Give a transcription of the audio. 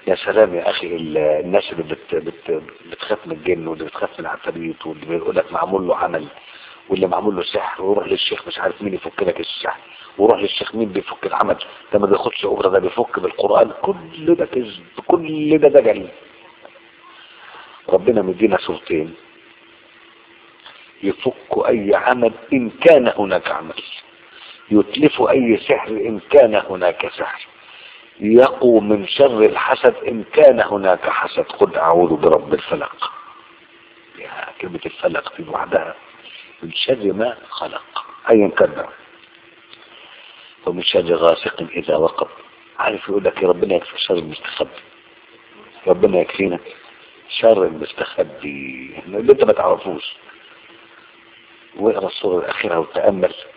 يا سلام يا اخي ال- الناس اللي بت بت بتخاف من الجن واللي بتخاف من العفاريت واللي بيقول لك معمول له عمل واللي معمول له سحر ويروح للشيخ مش عارف مين يفك لك السحر ويروح للشيخ مين بيفك العمل ده ما بياخدش اجره ده بيفك بالقران كل ده كذب كل ده دجل ربنا مدينا صورتين يفك اي عمل ان كان هناك عمل يتلف اي سحر ان كان هناك سحر يقوا من شر الحسد ان كان هناك حسد قل اعوذ برب الفلق يا كلمة الفلق في وحدها من شر ما خلق ايا كان ده. ومن شر غاسق اذا وقب عارف يقول لك يا ربنا يكفي شر المستخبي ربنا يكفينا شر المستخبي اللي انت ما تعرفوش واقرا الصورة الأخيرة وتأمل